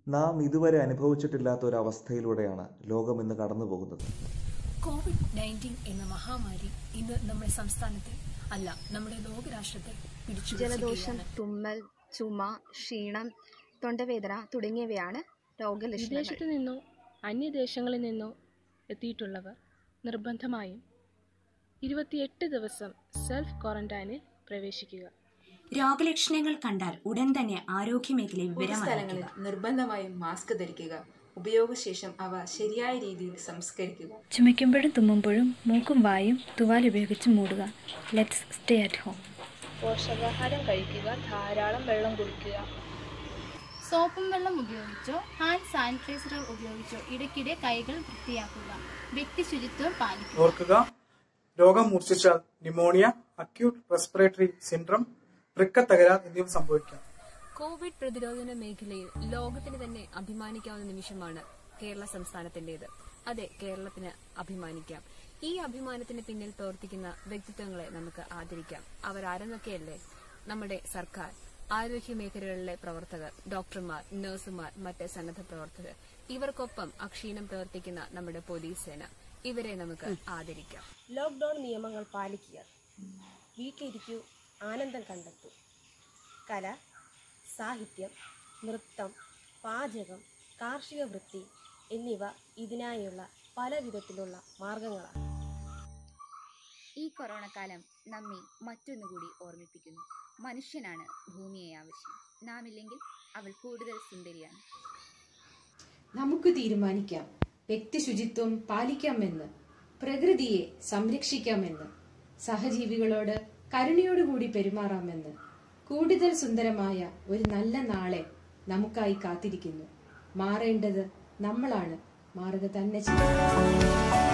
നാം ഇതുവരെ അനുഭവിച്ചിട്ടില്ലാത്ത ഒരു അവസ്ഥയിലൂടെയാണ് ലോകം ഇന്ന് കടന്നു പോകുന്നത് കോവിഡ് നയൻറ്റീൻ എന്ന മഹാമാരി ഇന്ന് നമ്മുടെ സംസ്ഥാനത്തെ അല്ല നമ്മുടെ ലോകരാഷ്ട്രത്തെ പിടിച്ചു ജലദോഷം തുമ്മൽ ചുമ ക്ഷീണം തൊണ്ടവേദന തുടങ്ങിയവയാണ് രോഗലക്ഷണങ്ങൾ വിദേശത്തു നിന്നോ അന്യദേശങ്ങളിൽ നിന്നോ എത്തിയിട്ടുള്ളവർ നിർബന്ധമായും ഇരുപത്തിയെട്ട് ദിവസം സെൽഫ് ക്വാറന്റൈനിൽ പ്രവേശിക്കുക രോഗലക്ഷണങ്ങൾ കണ്ടാൽ ഉടൻ തന്നെ ആരോഗ്യമേഖലയെ വിവരമറിയിക്കുക പൊതുസ്ഥലങ്ങളിൽ നിർബന്ധമായും മാസ്ക് ധരിക്കുക ഉപയോഗശേഷം അവ ശരിയായ രീതിയിൽ സംസ്കരിക്കുക ചുമയ്ക്കുമ്പോഴും തുമ്മുമ്പോഴും മൂക്കും വായും തുവാൽ ഉപയോഗിച്ച് മൂടുക ലെറ്റ്സ് സ്റ്റേ അറ്റ് ഹോം പോഷകാഹാരം കഴിക്കുക ധാരാളം വെള്ളം കുടിക്കുക സോപ്പും വെള്ളം ഉപയോഗിച്ചോ ഹാൻഡ് സാനിറ്റൈസറുകൾ ഉപയോഗിച്ചോ ഇടയ്ക്കിടെ കൈകൾ വൃത്തിയാക്കുക വ്യക്തി ശുചിത്വം പാലിക്കുക ഓർക്കുക രോഗം മൂർച്ഛിച്ചാൽ ന്യൂമോണിയ അക്യൂട്ട് റെസ്പിറേറ്ററി സിൻഡ്രം വൃക്ക തകരാർ എന്നിവ സംഭവിക്കാം കോവിഡ് പ്രതിരോധന മേഖലയിൽ ലോകത്തിന് തന്നെ അഭിമാനിക്കാവുന്ന നിമിഷമാണ് കേരള സംസ്ഥാനത്തിന്റേത് അതെ കേരളത്തിന് അഭിമാനിക്കാം ഈ അഭിമാനത്തിന് പിന്നിൽ പ്രവർത്തിക്കുന്ന വ്യക്തിത്വങ്ങളെ നമുക്ക് ആദരിക്കാം അവരാരെന്നൊക്കെയല്ലേ നമ്മുടെ സർക്കാർ ആരോഗ്യ മേഖലകളിലെ പ്രവർത്തകർ ഡോക്ടർമാർ നഴ്സുമാർ മറ്റ് സന്നദ്ധ പ്രവർത്തകർ ഇവർക്കൊപ്പം അക്ഷീണം പ്രവർത്തിക്കുന്ന നമ്മുടെ പോലീസ് സേന ഇവരെ നമുക്ക് ആദരിക്കാം ലോക്ക്ഡൗൺ നിയമങ്ങൾ പാലിക്കുക വീട്ടിലിരിക്കൂ ആനന്ദം കണ്ടെത്തൂ കല സാഹിത്യം നൃത്തം പാചകം കാർഷിക വൃത്തി എന്നിവ ഇതിനായുള്ള പല വിധത്തിലുള്ള മാർഗങ്ങളാണ് ഈ കൊറോണ കാലം നമ്മെ മറ്റൊന്നുകൂടി ഓർമ്മിപ്പിക്കുന്നു മനുഷ്യനാണ് ഭൂമിയെ ആവശ്യം നാം ഇല്ലെങ്കിൽ അവൾ കൂടുതൽ സുന്ദരിയാണ് നമുക്ക് തീരുമാനിക്കാം വ്യക്തി ശുചിത്വം പാലിക്കാമെന്ന് പ്രകൃതിയെ സംരക്ഷിക്കാമെന്ന് സഹജീവികളോട് കരുണയോടുകൂടി പെരുമാറാമെന്ന് കൂടുതൽ സുന്ദരമായ ഒരു നല്ല നാളെ നമുക്കായി കാത്തിരിക്കുന്നു മാറേണ്ടത് നമ്മളാണ് മാറുക തന്നെ ചെയ്യും